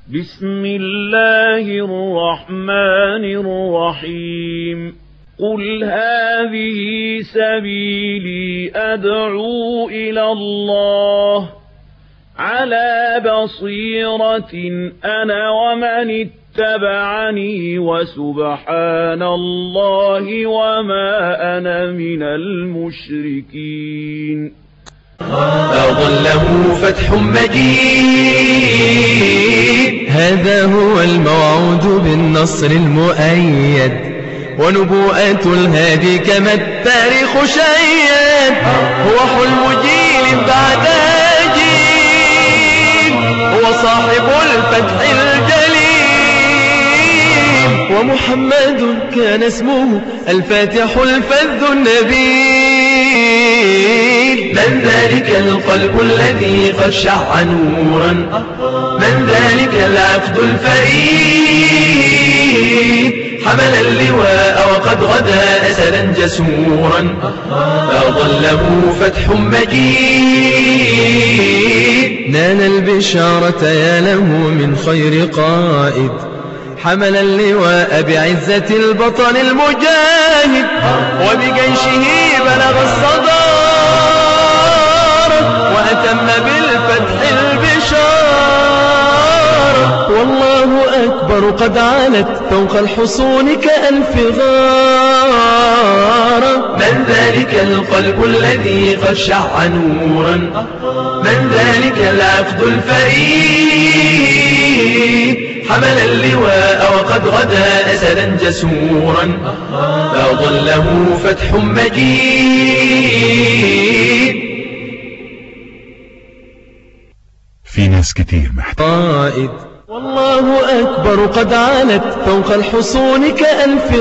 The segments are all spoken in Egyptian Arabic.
بسم الله الرحمن الرحيم قل هذه سبيلي أدعو إلى الله على بصيرة أنا ومن اتبعني وسبحان الله وما أنا من المشركين أظله فتح مجيد هذا هو الموعود بالنصر المؤيد ونبوءة الهادي كما التاريخ شيد هو حلم جيل بعد جيل هو صاحب الفتح الجليل ومحمد كان اسمه الفاتح الفذ النبيل من ذلك القلب الذي قد شع نورا من ذلك العبد الفريد حمل اللواء وقد غدا أسدا جسورا فأظله فتح مجيد نال البشارة يا له من خير قائد حمل اللواء بعزة البطل المجاهد وبجيشه بلغ الصدارة وأتم بالفتح البشارة والله أكبر قد عانت فوق الحصون كألف غارة من ذلك القلب الذي قد شع نورا من ذلك العبد الفريد حمل اللواء وقد غدا أسدا جسورا فأظله فتح مجيد في ناس كتير محتاج قائد والله أكبر قد عانت فوق الحصون كألف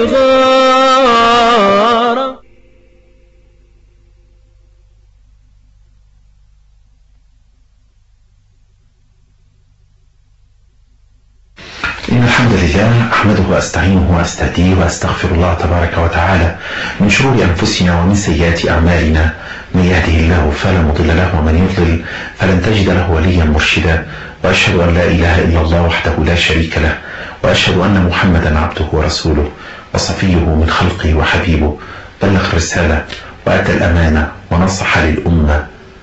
غارة إن الحمد لله أحمده وأستعينه وأستهديه وأستغفر الله تبارك وتعالى من شرور أنفسنا ومن سيئات أعمالنا من يهده الله فلا مضل له ومن يضلل فلن تجد له وليا مرشدا وأشهد أن لا إله إلا الله وحده لا شريك له وأشهد أن محمدا عبده ورسوله وصفيه من خلقه وحبيبه بلغ الرسالة وأدى الأمانة ونصح للأمة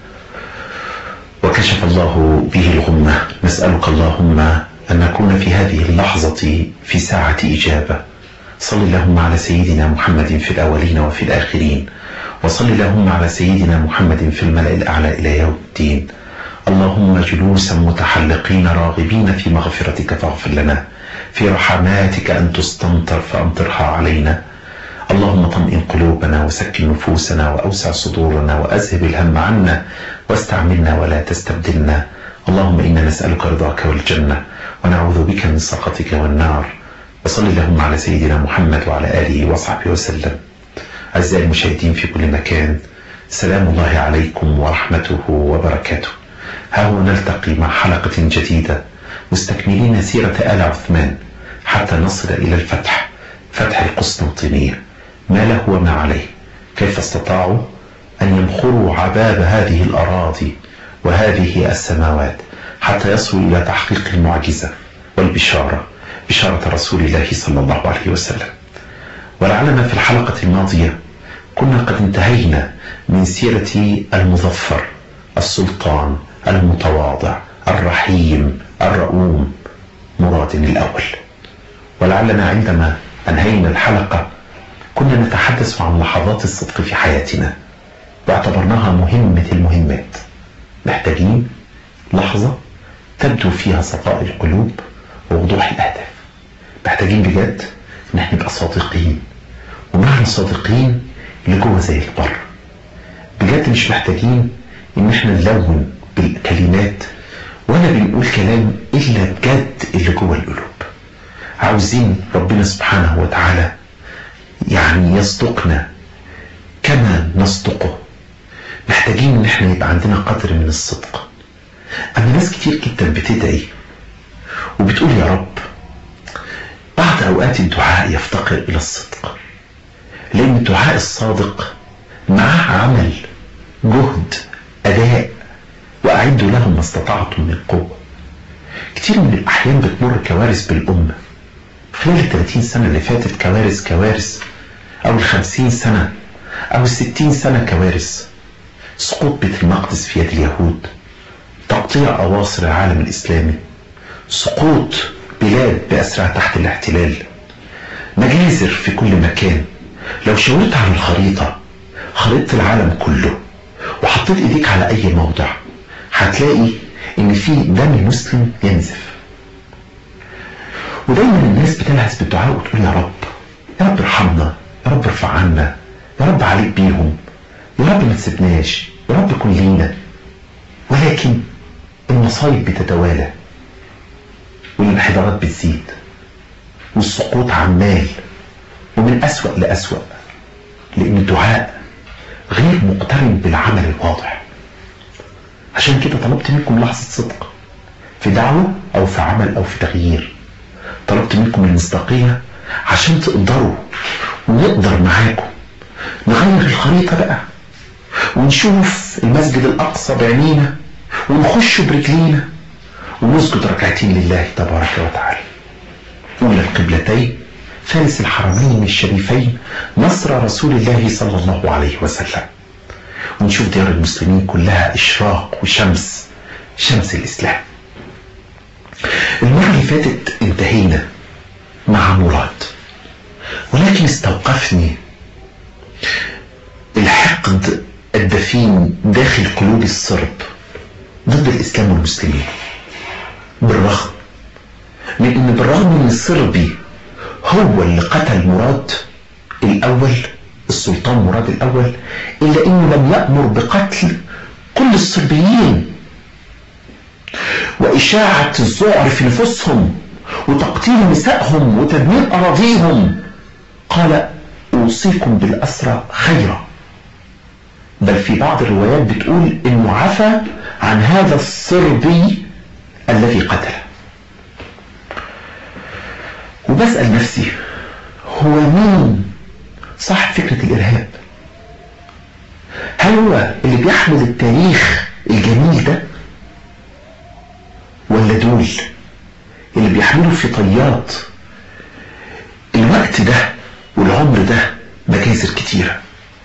وكشف الله به الغمة نسألك اللهم أن نكون في هذه اللحظة في ساعة إجابة صل اللهم على سيدنا محمد في الأولين وفي الآخرين وصل اللهم على سيدنا محمد في الملأ الأعلى إلى يوم الدين اللهم جلوسا متحلقين راغبين في مغفرتك فاغفر لنا في رحماتك أن تستمطر فأمطرها علينا اللهم طمئن قلوبنا وسكن نفوسنا وأوسع صدورنا وأذهب الهم عنا واستعملنا ولا تستبدلنا اللهم إنا نسألك رضاك والجنة ونعوذ بك من سخطك والنار وصل اللهم على سيدنا محمد وعلى آله وصحبه وسلم أعزائي المشاهدين في كل مكان سلام الله عليكم ورحمته وبركاته ها هو نلتقي مع حلقة جديدة مستكملين سيرة آل عثمان حتى نصل إلى الفتح فتح القسطنطينية ما له وما عليه كيف استطاعوا أن يمخروا عباب هذه الأراضي وهذه السماوات حتى يصلوا إلى تحقيق المعجزة والبشارة بشارة رسول الله صلى الله عليه وسلم ولعلنا في الحلقة الماضية كنا قد انتهينا من سيرة المظفر السلطان المتواضع الرحيم الرؤوم مراد الأول ولعلنا عندما أنهينا الحلقة كنا نتحدث عن لحظات الصدق في حياتنا واعتبرناها مهمة المهمات محتاجين لحظة تبدو فيها صفاء القلوب ووضوح الأهداف محتاجين بجد ان احنا نبقى صادقين ومعنى صادقين اللي جوه زي البر بجد مش محتاجين ان احنا نلون بالكلمات ولا بنقول كلام الا بجد اللي جوه القلوب عاوزين ربنا سبحانه وتعالى يعني يصدقنا كما نصدقه محتاجين ان احنا يبقى عندنا قدر من الصدق اما ناس كتير جدا بتدعي وبتقول يا رب بعض اوقات الدعاء يفتقر الى الصدق لان الدعاء الصادق معاه عمل جهد اداء واعدوا لهم ما استطعتم من قوه كتير من الأحيان بتمر كوارث بالأمة خلال ال 30 سنة اللي فاتت كوارث كوارث أو ال 50 سنة أو ال 60 سنة كوارث سقوط بيت المقدس في يد اليهود تقطيع أواصر العالم الإسلامي سقوط بلاد بأسرها تحت الاحتلال مجازر في كل مكان لو شاورت على الخريطة خريطة العالم كله وحطيت ايديك على اي موضع هتلاقي ان في دم مسلم ينزف ودايما الناس بتلهث بالدعاء وتقول يا رب يا رب ارحمنا يا رب ارفع عنا يا رب عليك بيهم يا رب ما تسيبناش يا رب كن لينا ولكن المصايب بتتوالى والانحدارات بتزيد والسقوط عمال ومن أسوأ لأسوأ لأن الدعاء غير مقترن بالعمل الواضح عشان كده طلبت منكم لحظة صدق في دعوة أو في عمل أو في تغيير طلبت منكم المصداقية عشان تقدروا ونقدر معاكم نغير الخريطة بقى ونشوف المسجد الأقصى بعينينا ونخش برجلينا ونسجد ركعتين لله تبارك وتعالى أولى القبلتين ثالث الحرمين الشريفين نصر رسول الله صلى الله عليه وسلم ونشوف ديار المسلمين كلها إشراق وشمس شمس الإسلام المرة اللي فاتت انتهينا مع مراد ولكن استوقفني الحقد الدفين داخل قلوب الصرب ضد الإسلام والمسلمين بالرغم من ان بالرغم ان الصربي هو اللي قتل مراد الاول السلطان مراد الاول الا انه لم يأمر بقتل كل الصربيين واشاعة الذعر في نفوسهم وتقتيل نسائهم وتدمير اراضيهم قال اوصيكم بالاسرى خيرا بل في بعض الروايات بتقول انه عفى عن هذا الصربي الذي قتله وبسأل نفسي هو مين صاحب فكرة الإرهاب هل هو اللي بيحمل التاريخ الجميل ده ولا دول اللي بيحملوا في طيات الوقت ده والعمر ده مجازر كتيرة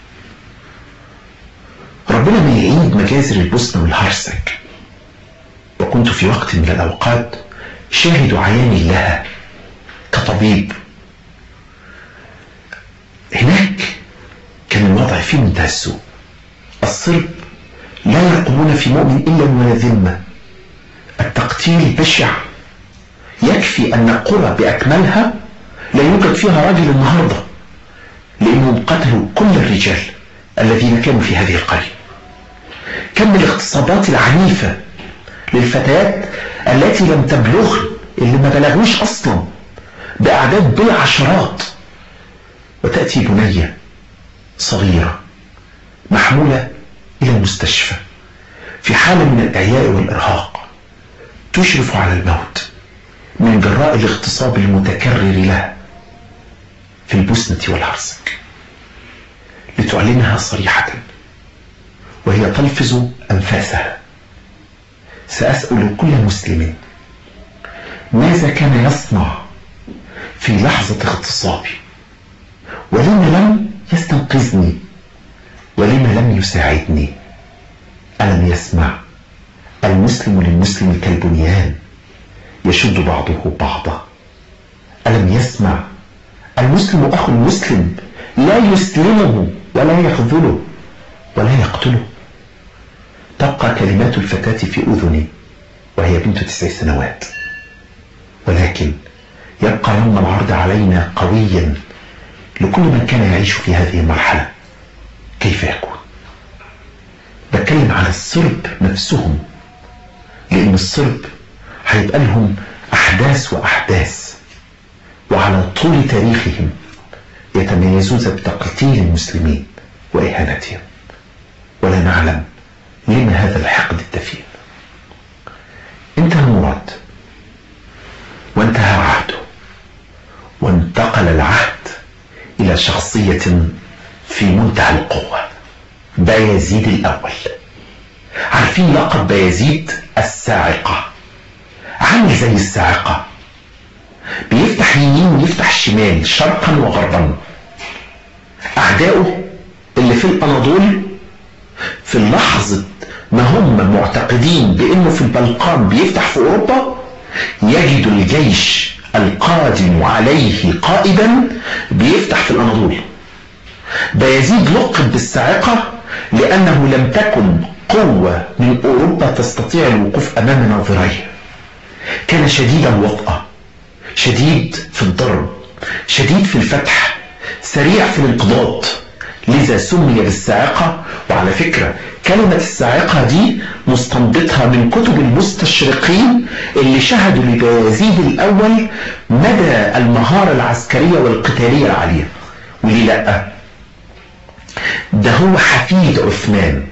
ربنا ما يعيد مجازر البوسنة والهرسك وكنت في وقت من الأوقات شاهد عياني لها كطبيب هناك كان الوضع في منتهى السوء الصرب لا يرقبون في مؤمن إلا ولا ذمة التقتيل بشع يكفي أن قرى بأكملها لا يوجد فيها راجل النهاردة لأنهم قتلوا كل الرجال الذين كانوا في هذه القرية كم الاغتصابات العنيفة للفتيات التي لم تبلغ اللي ما بلغوش أصلا بأعداد بالعشرات وتأتي بنية صغيرة محمولة إلى المستشفى في حالة من الإعياء والإرهاق تشرف على الموت من جراء الاغتصاب المتكرر لها في البوسنة والهرسك لتعلنها صريحة وهي تلفظ أنفاسها سأسأل كل مسلم ماذا كان يصنع في لحظة اغتصابي ولم لم يستنقذني ولم لم يساعدني ألم يسمع المسلم للمسلم كالبنيان يشد بعضه بعضا ألم يسمع المسلم أخو المسلم لا يسلمه ولا يخذله ولا يقتله تبقى كلمات الفتاة في أذني وهي بنت تسع سنوات ولكن يبقى يوم العرض علينا قويا لكل من كان يعيش في هذه المرحلة كيف يكون بتكلم على الصرب نفسهم لأن الصرب هيبقى لهم أحداث وأحداث وعلى طول تاريخهم يتميزون بتقتيل المسلمين وإهانتهم ولا نعلم لما هذا الحقد الدفين انتهى مراد وانتهى عهده وانتقل العهد إلى شخصية في منتهى القوة بايزيد الأول عارفين لقب بايزيد الساعقة عامل زي الصاعقة بيفتح يمين ويفتح شمال شرقا وغربا أعدائه اللي في الأناضول في لحظة ما هم معتقدين بأنه في البلقان بيفتح في أوروبا يجد الجيش القادم عليه قائدا بيفتح في الأناضول بايزيد لقب بالصاعقة لأنه لم تكن قوة من أوروبا تستطيع الوقوف أمام ناظريه كان شديد الوطأة شديد في الضرب شديد في الفتح سريع في الانقضاض لذا سمي بالصاعقة وعلى فكرة كلمة الصاعقة دي مستنبطها من كتب المستشرقين اللي شهدوا لبيزيد الأول مدى المهارة العسكرية والقتالية العالية وليه لأ ده هو حفيد عثمان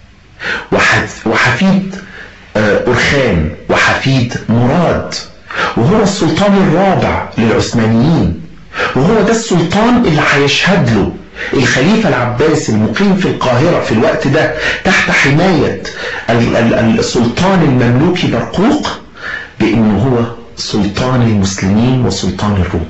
وحفيد أرخان وحفيد مراد وهو السلطان الرابع للعثمانيين وهو ده السلطان اللي هيشهد له الخليفة العباسي المقيم في القاهرة في الوقت ده تحت حماية السلطان المملوكي برقوق بأنه هو سلطان المسلمين وسلطان الروم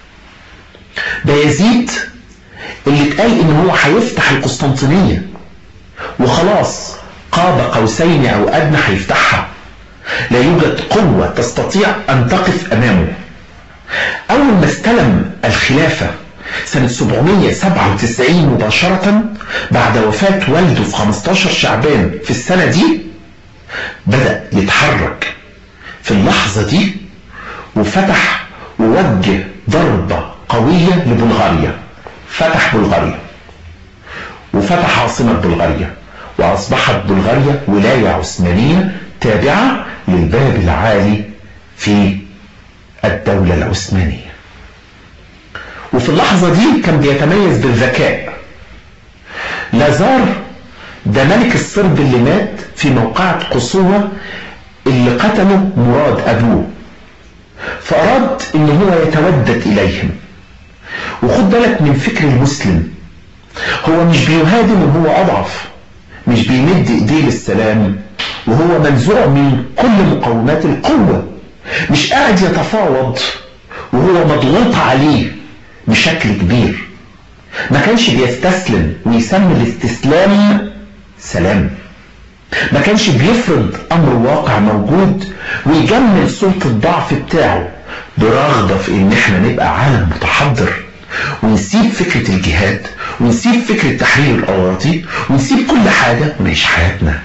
بايزيد اللي اتقال ان هو هيفتح القسطنطينية وخلاص قاب قوسين او ادنى هيفتحها لا يوجد قوة تستطيع ان تقف امامه اول ما استلم الخلافة سنة 797 مباشرة بعد وفاة والده في 15 شعبان في السنة دي بدأ يتحرك في اللحظة دي وفتح ووجه ضربة قوية لبلغاريا فتح بلغاريا وفتح عاصمة بلغاريا وأصبحت بلغاريا ولاية عثمانية تابعة للباب العالي في الدولة العثمانية وفي اللحظة دي كان بيتميز بالذكاء لازار ده ملك الصرب اللي مات في موقعة قصوة اللي قتله مراد أبوه فأراد ان هو يتودد إليهم وخد بالك من فكر المسلم هو مش بيهاجم وهو أضعف مش بيمد إيديه للسلام وهو منزوع من كل مقومات القوة مش قاعد يتفاوض وهو مضغوط عليه بشكل كبير ما كانش بيستسلم ويسمي الاستسلام سلام ما كانش بيفرض امر واقع موجود ويجمل سلطة الضعف بتاعه برغبة في ان احنا نبقى عالم متحضر ونسيب فكرة الجهاد ونسيب فكرة تحرير الاراضي ونسيب كل حاجة ونعيش حياتنا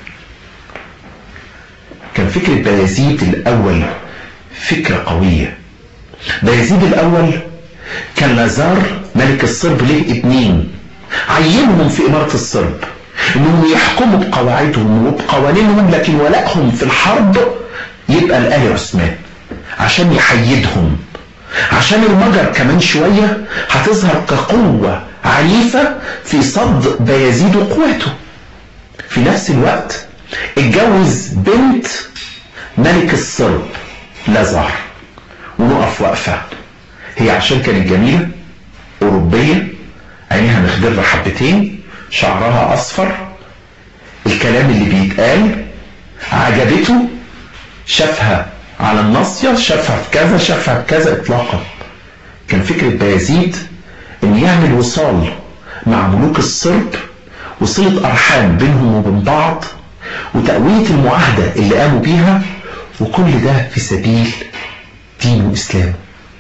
كان فكرة بايزيد الاول فكرة قوية بايزيد الاول كان لازار ملك الصرب له اتنين عينهم في امارة الصرب انهم يحكموا بقواعدهم وبقوانينهم لكن ولائهم في الحرب يبقى لآل عثمان عشان يحيدهم عشان المجر كمان شوية هتظهر كقوة عنيفة في صد بايزيد وقوته في نفس الوقت اتجوز بنت ملك الصرب لازار ونقف وقفة هي عشان كانت جميلة أوروبية عينيها مخضرة حبتين شعرها أصفر الكلام اللي بيتقال عجبته شافها على الناصية شافها في كذا شافها في كذا إطلاقا كان فكرة بايزيد إن يعمل وصال مع ملوك الصرب وصلة أرحام بينهم وبين بعض وتقوية المعاهدة اللي قاموا بيها وكل ده في سبيل دين وإسلام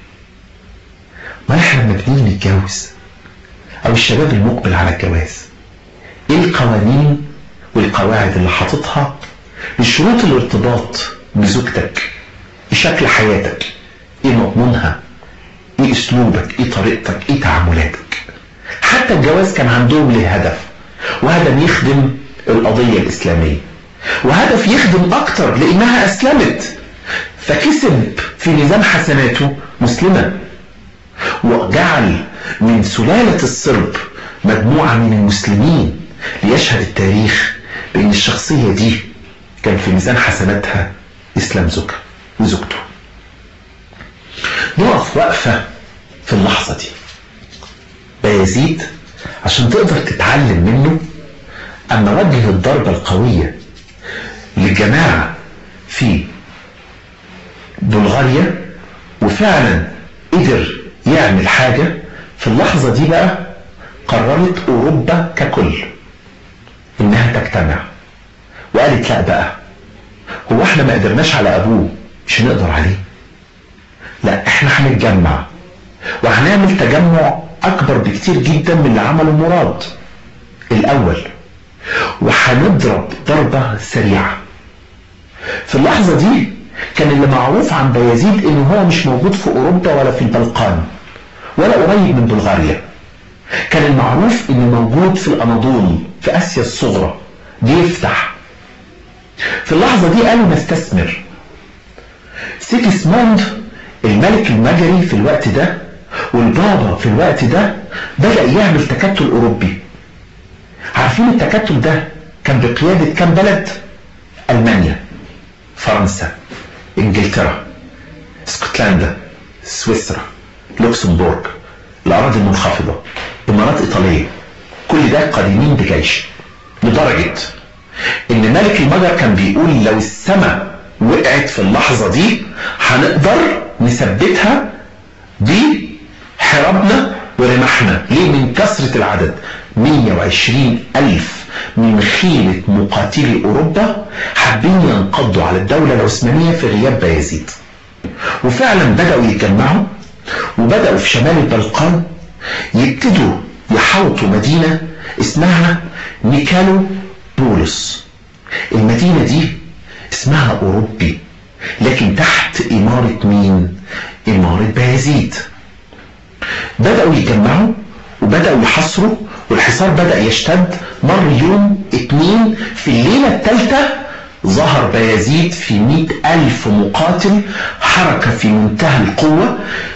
ما احنا لما بنيجي نتجوز او الشباب المقبل على الجواز ايه القوانين والقواعد اللي حاططها لشروط الارتباط بزوجتك ايه شكل حياتك ايه مضمونها ايه اسلوبك ايه طريقتك ايه تعاملاتك حتى الجواز كان عندهم له هدف وهدف يخدم القضية الاسلامية وهدف يخدم اكتر لانها اسلمت فكسب في ميزان حسناته مسلما وجعل من سلالة الصرب مجموعة من المسلمين ليشهد التاريخ بأن الشخصية دي كان في ميزان حسناتها إسلام زوجها وزوجته نقف وقفة في اللحظة دي بايزيد عشان تقدر تتعلم منه أما وجه الضربة القوية للجماعة في بلغاريا وفعلا قدر يعمل حاجة في اللحظة دي بقى قررت أوروبا ككل إنها تجتمع وقالت لا بقى هو احنا ما قدرناش على أبوه مش هنقدر عليه لا احنا هنتجمع وهنعمل تجمع أكبر بكتير جدا من اللي عمله مراد الأول وهنضرب ضربة سريعة في اللحظة دي كان اللي معروف عن بايزيد انه هو مش موجود في اوروبا ولا في البلقان ولا قريب من بلغاريا كان المعروف انه موجود في الاناضول في اسيا الصغرى بيفتح في اللحظة دي قالوا نستثمر سيكسموند الملك المجري في الوقت ده والبابا في الوقت ده بدأ يعمل تكتل اوروبي عارفين التكتل ده كان بقيادة كام بلد المانيا فرنسا انجلترا اسكتلندا سويسرا لوكسمبورغ الاراضي المنخفضة امارات ايطالية كل ده قادمين بجيش لدرجة ان ملك المجر كان بيقول لو السماء وقعت في اللحظة دي هنقدر نثبتها بحرابنا ورمحنا ليه من كثرة العدد 120 ألف من خيلة مقاتلي أوروبا حابين ينقضوا على الدولة العثمانية في غياب بايزيد وفعلا بدأوا يتجمعوا وبدأوا في شمال البلقان يبتدوا يحوطوا مدينة اسمها ميكالو بولس المدينة دي اسمها أوروبي لكن تحت إمارة مين؟ إمارة بايزيد بدأوا يتجمعوا وبدأوا يحصروا والحصار بدأ يشتد مر يوم اتنين في الليلة الثالثة ظهر بايزيد في مئة ألف مقاتل حركة في منتهى القوة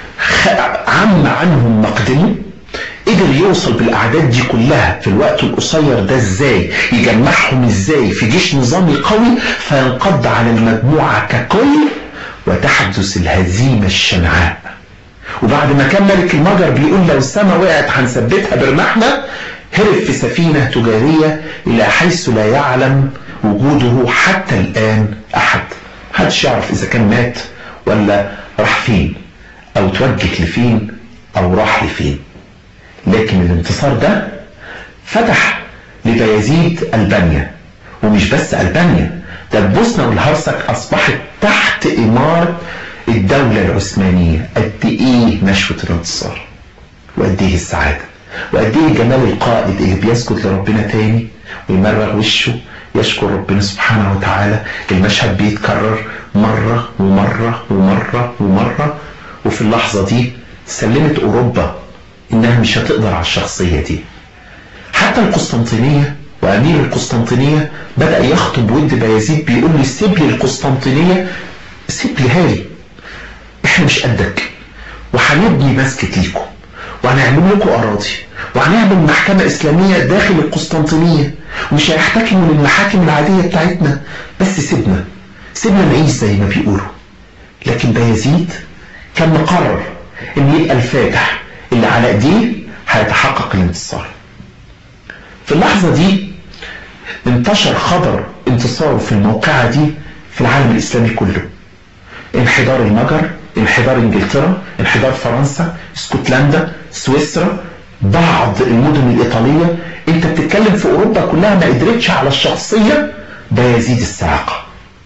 عم عنهم مقدمه قدر يوصل بالأعداد دي كلها في الوقت القصير ده ازاي يجمعهم ازاي في جيش نظامي قوي فينقض على المجموعة ككل وتحدث الهزيمة الشنعاء وبعد ما كان ملك المجر بيقول لو السماء وقعت هنثبتها برمحنا هرب في سفينة تجارية إلى حيث لا يعلم وجوده حتى الآن أحد محدش يعرف إذا كان مات ولا راح فين أو توجه لفين أو راح لفين لكن الانتصار ده فتح لبيزيد ألبانيا ومش بس ألبانيا ده البوسنة والهرسك أصبحت تحت إمارة الدولة العثمانية قد إيه نشوة الانتصار وقد إيه السعادة وقد إيه جمال القائد اللي بيسجد لربنا تاني ويمرغ وشه يشكر ربنا سبحانه وتعالى المشهد بيتكرر مرة ومرة ومرة ومرة وفي اللحظة دي سلمت أوروبا إنها مش هتقدر على الشخصية دي حتى القسطنطينية وأمير القسطنطينية بدأ يخطب ود بايزيد بيقول لي سيب لي القسطنطينية سيب لي هاري احنا مش قدك وهنبني مسجد ليكم وهنعمل لكم أراضي وهنعمل محكمة إسلامية داخل القسطنطينية ومش هيحتكموا للمحاكم العادية بتاعتنا بس سيبنا سيبنا نعيش زي ما بيقولوا لكن بايزيد كان مقرر ان يبقى الفاتح اللي على ايديه هيتحقق الانتصار في اللحظة دي انتشر خبر انتصاره في الموقعة دي في العالم الإسلامي كله انحدار المجر انحدار انجلترا انحدار فرنسا اسكتلندا سويسرا بعض المدن الإيطالية انت بتتكلم في أوروبا كلها ما قدرتش على الشخصية بايزيد الساعقة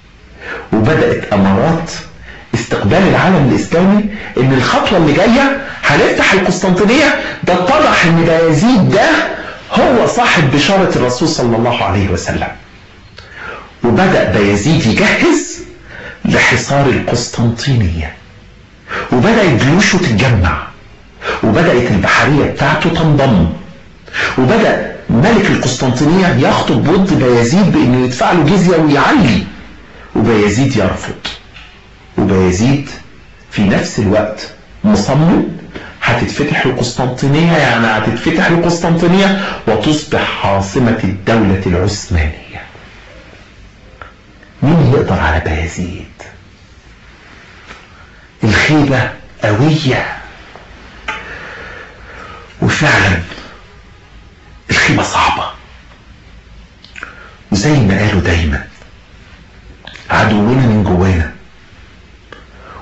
وبدأت أمارات استقبال العالم الإسلامي ان الخطوة اللي جاية هنفتح القسطنطينية ده اتضح ان بايزيد ده هو صاحب بشارة الرسول صلى الله عليه وسلم وبدأ بايزيد يجهز لحصار القسطنطينية وبدأت جيوشه تتجمع وبدأت البحرية بتاعته تنضم وبدأ ملك القسطنطينية يخطب ضد بايزيد بانه يدفع له جزية ويعلي وبايزيد يرفض وبايزيد في نفس الوقت مصمم هتتفتح القسطنطينية يعني هتتفتح القسطنطينية وتصبح عاصمة الدولة العثمانية مين يقدر على بايزيد الخيبة قوية وفعلا الخيبة صعبة وزي ما قالوا دايما عدونا من جوانا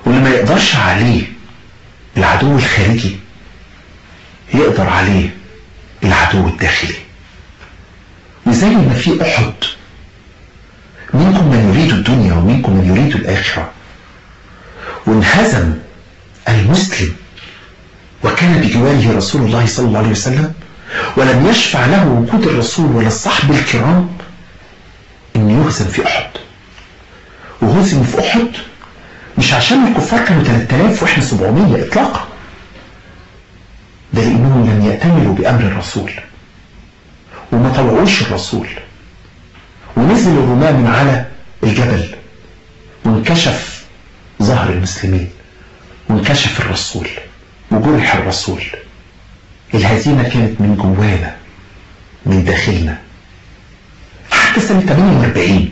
يقدرش عليه العدو الخارجي يقدر عليه العدو الداخلي وزي ما في أحد منكم من يريد الدنيا ومنكم من يريد الآخرة وانهزم المسلم وكان بجواره رسول الله صلى الله عليه وسلم ولم يشفع له وجود الرسول ولا الصحب الكرام ان يهزم في احد وهزم في احد مش عشان الكفار كانوا 3000 واحنا 700 اطلاقا ده لانهم لم يأتمروا بامر الرسول وما طوعوش الرسول ونزل الرماة من على الجبل وانكشف ظهر المسلمين وانكشف الرسول وجرح الرسول الهزيمة كانت من جوانا من داخلنا حتى سنة 48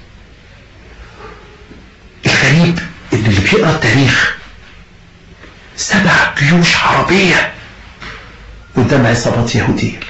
الغريب ان اللي بيقرا التاريخ سبع جيوش عربية قدام عصابات يهودية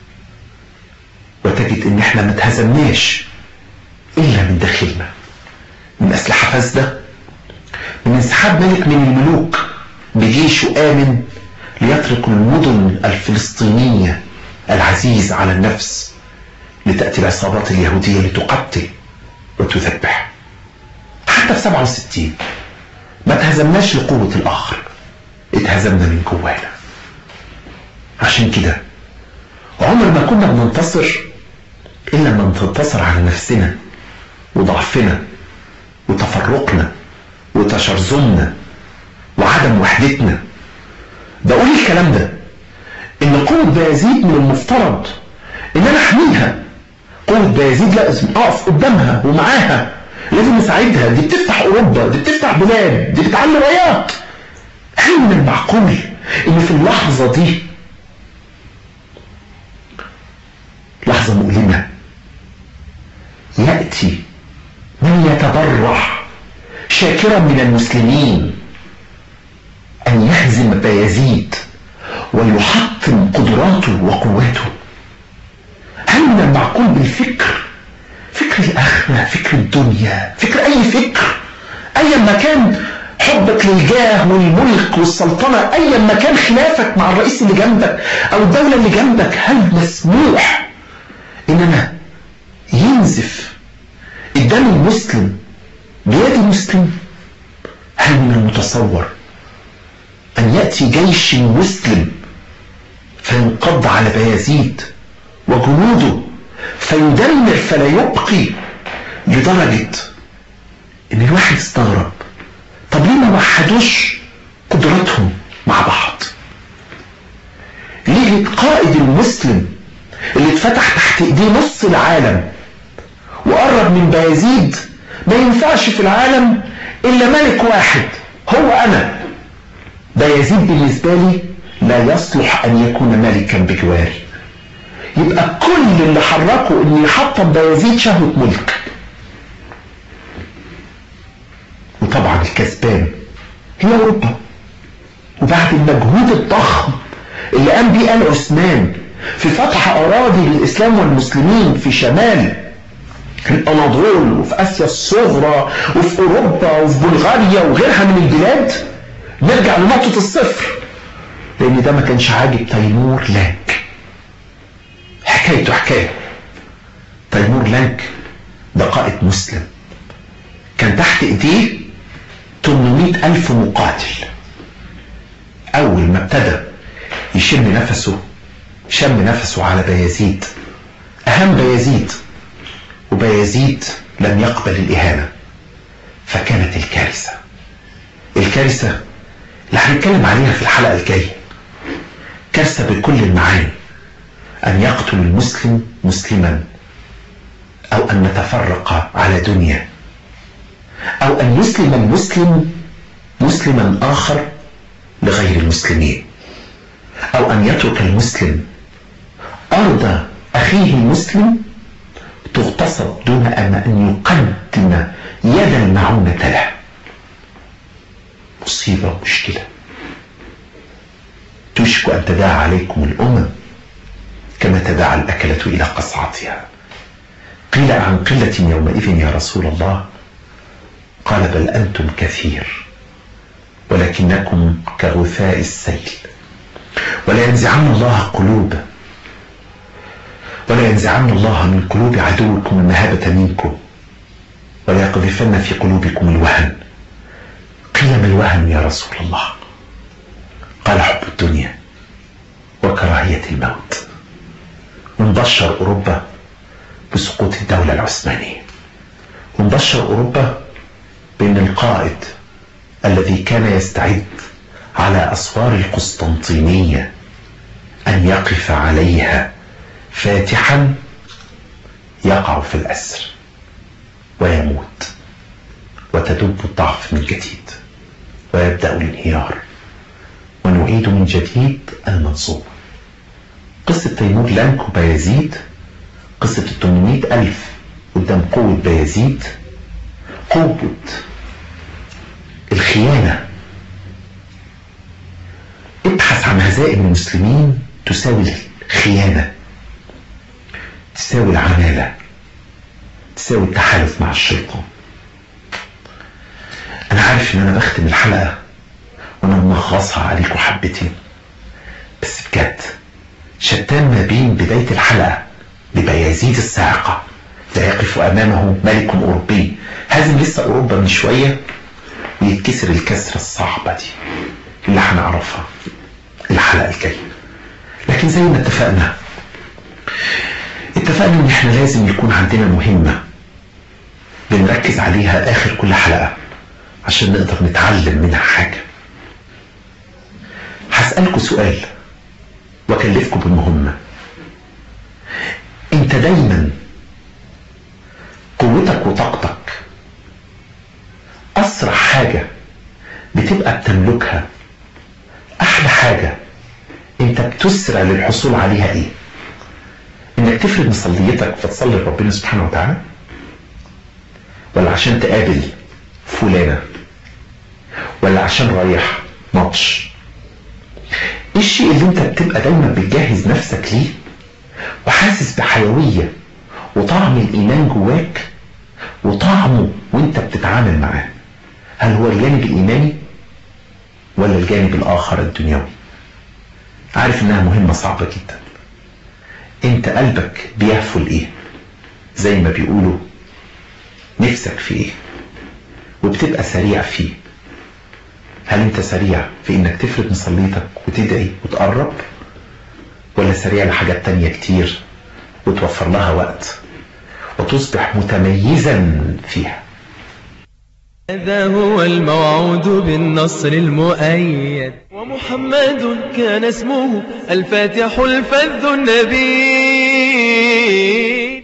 وتجد ان احنا ما اتهزمناش الا من داخلنا من اسلحة فاسدة من انسحاب ملك من الملوك بجيشه آمن ليترك المدن الفلسطينية العزيز على النفس لتأتي العصابات اليهودية لتقتل وتذبح حتى في 67 ما تهزمناش لقوة الآخر اتهزمنا من جوانا عشان كده عمر ما كنا بننتصر إلا لما ننتصر على نفسنا وضعفنا وتفرقنا وتشرذمنا وعدم وحدتنا بقول الكلام ده ان قوة بايزيد من المفترض ان انا احميها قوة بايزيد لازم اقف قدامها ومعاها لازم اساعدها دي بتفتح اوروبا دي بتفتح بلاد دي بتعلي رايات هل من المعقول ان في اللحظة دي لحظة مؤلمة يأتي من يتبرع شاكرا من المسلمين أن يهزم بايزيد ويحطم قدراته وقواته هل من المعقول بالفكر فكر الآخرة فكر الدنيا فكر أي فكر أيا ما كان حبك للجاه والملك والسلطنة أيا ما كان خلافك مع الرئيس اللي جنبك أو الدولة اللي جنبك هل مسموح إنما ينزف الدم المسلم بيد مسلم هل من المتصور أن يأتي جيش مسلم فينقض على بايزيد وجنوده فيدمر فلا يبقي لدرجة ان الواحد استغرب طب ليه ما وحدوش قدراتهم مع بعض ليه القائد المسلم اللي اتفتح تحت ايديه نص العالم وقرب من بايزيد ما ينفعش في العالم الا ملك واحد هو انا بايزيد بالنسبة لي لا يصلح ان يكون ملكا بجواري يبقى كل اللي حركه ان يحطم بايزيد شهوة ملك وطبعا الكسبان هي اوروبا وبعد المجهود الضخم اللي قام بيه آل عثمان في فتح اراضي للاسلام والمسلمين في شمال الاناضول وفي اسيا الصغرى وفي اوروبا وفي بلغاريا وغيرها من البلاد نرجع لنقطة الصفر لان ده ما كانش عاجب تيمور لانك حكايته حكاية تيمور لانك ده قائد مسلم كان تحت ايديه 800 ألف مقاتل أول ما ابتدى يشم نفسه شم نفسه على بايزيد أهم بايزيد وبايزيد لم يقبل الإهانة فكانت الكارثة الكارثة اللي هنتكلم عليها في الحلقة الجاية كارثة بكل المعاني أن يقتل المسلم مسلما أو أن نتفرق على دنيا أو أن يسلم المسلم مسلما آخر لغير المسلمين أو أن يترك المسلم أرض أخيه المسلم تغتصب دون أن يقدم يد المعونة له مصيبة ومشكلة توشك أن تداعى عليكم الأمم كما تداعى الأكلة إلى قصعتها قيل عن قلة يومئذ يا رسول الله قال بل أنتم كثير ولكنكم كغثاء السيل ولا ينزعن الله قلوب ولا ينزعن الله من قلوب عدوكم المهابة منكم ولا يقذفن في قلوبكم الوهن قيم الوهن يا رسول الله قال حب الدنيا وكراهية الموت ونبشر أوروبا بسقوط الدولة العثمانية ونبشر أوروبا بأن القائد الذي كان يستعد على أسوار القسطنطينية أن يقف عليها فاتحا يقع في الأسر ويموت وتدب الضعف من جديد ويبدأ الانهيار ونعيد من جديد المنصوب قصة تيمور لانك وبيزيد قصة التمنمائة ألف قدام قوة بيزيد قوة الخيانة ابحث عن هزائم المسلمين تساوي الخيانة تساوي العمالة تساوي التحالف مع الشيطان انا عارف ان انا بختم الحلقة وانا منغصها عليكم حبتين بس بجد شتان ما بين بداية الحلقة ببيازيد الصاعقة لا يقف امامه ملك اوروبي هازم لسه اوروبا من شوية ويتكسر الكسرة الصعبة دي اللي هنعرفها الحلقة الجاية لكن زي ما اتفقنا اتفقنا ان احنا لازم يكون عندنا مهمة بنركز عليها اخر كل حلقة عشان نقدر نتعلم منها حاجة هسألكوا سؤال واكلفكم بالمهمة انت دايما قوتك وطاقتك اسرع حاجة بتبقى بتملكها احلى حاجة انت بتسرع للحصول عليها ايه انك تفرد مصليتك فتصلي لربنا سبحانه وتعالى ولا عشان تقابل فلانة ولا عشان رايح ماتش ايه الشيء اللي انت بتبقى دايما بتجهز نفسك ليه وحاسس بحيوية وطعم الايمان جواك وطعمه وانت بتتعامل معاه هل هو الجانب الايماني ولا الجانب الاخر الدنيوي عارف انها مهمة صعبة جدا انت قلبك بيهفو لايه زي ما بيقولوا نفسك في ايه وبتبقى سريع فيه هل انت سريع في انك تفرد مصليتك وتدعي وتقرب ولا سريع لحاجات تانية كتير وتوفر لها وقت وتصبح متميزا فيها هذا هو الموعود بالنصر المؤيد ومحمد كان اسمه الفاتح الفذ النبي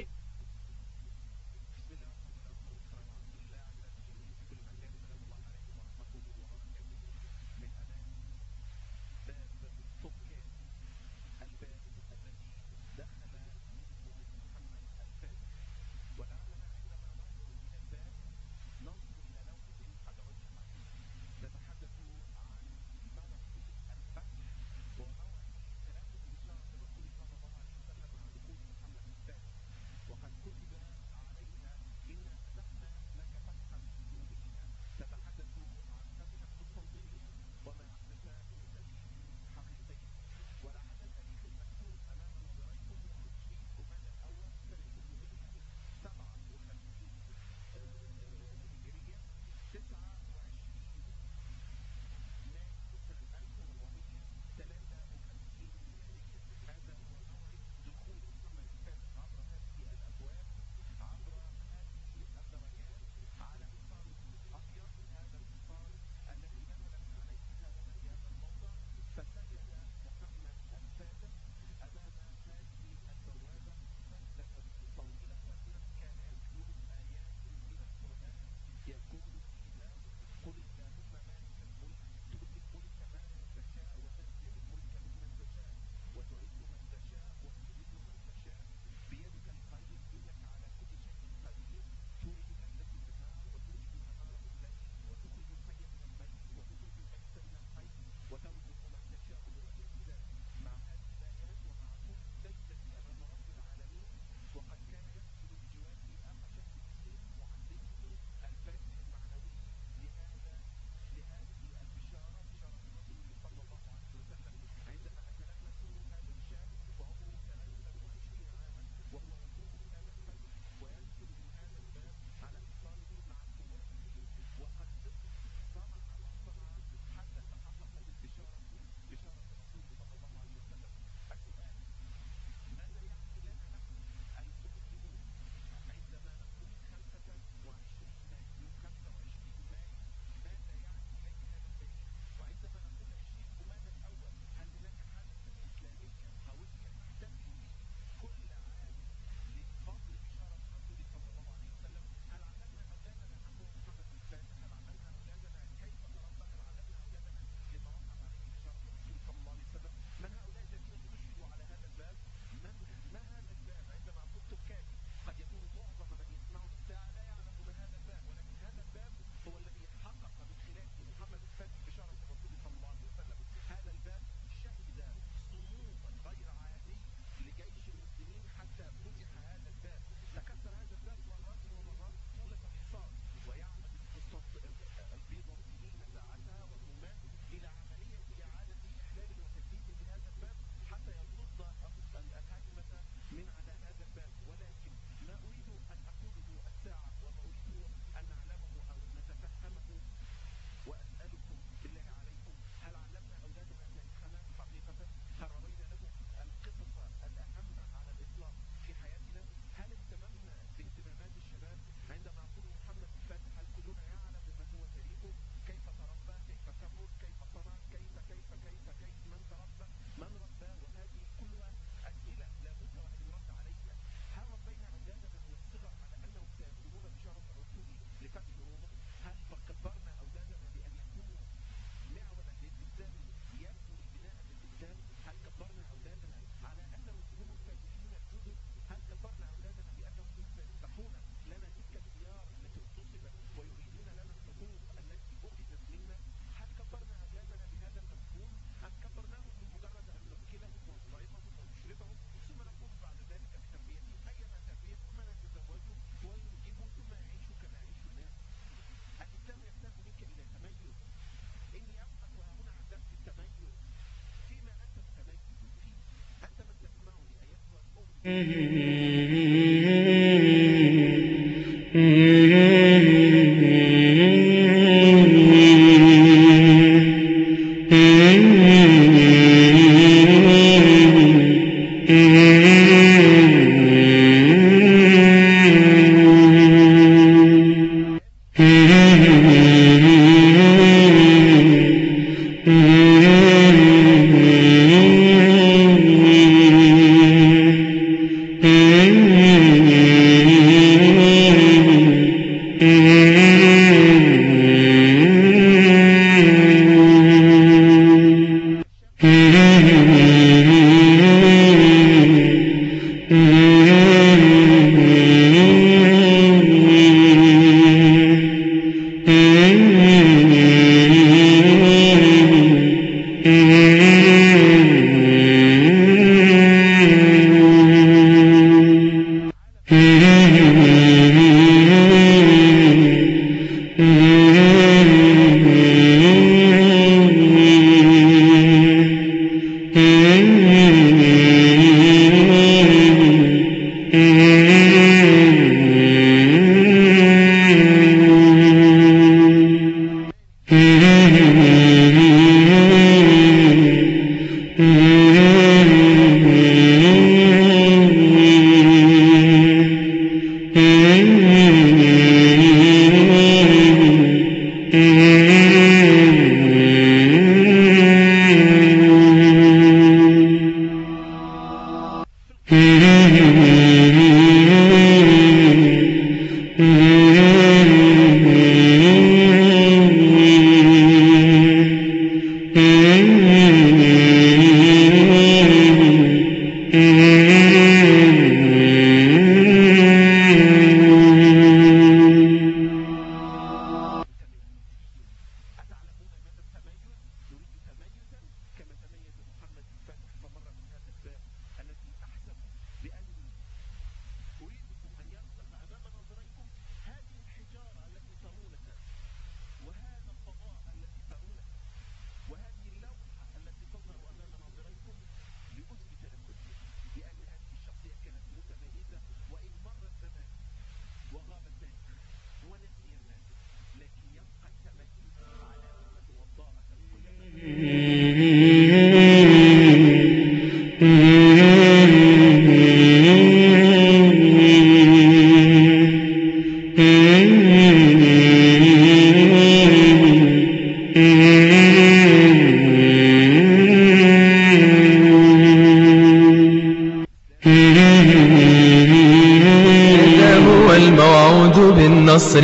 هذا هو الموعود بالنصر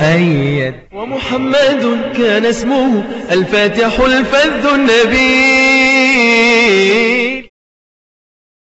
المؤيد ومحمد كان اسمه الفاتح الفذ النبي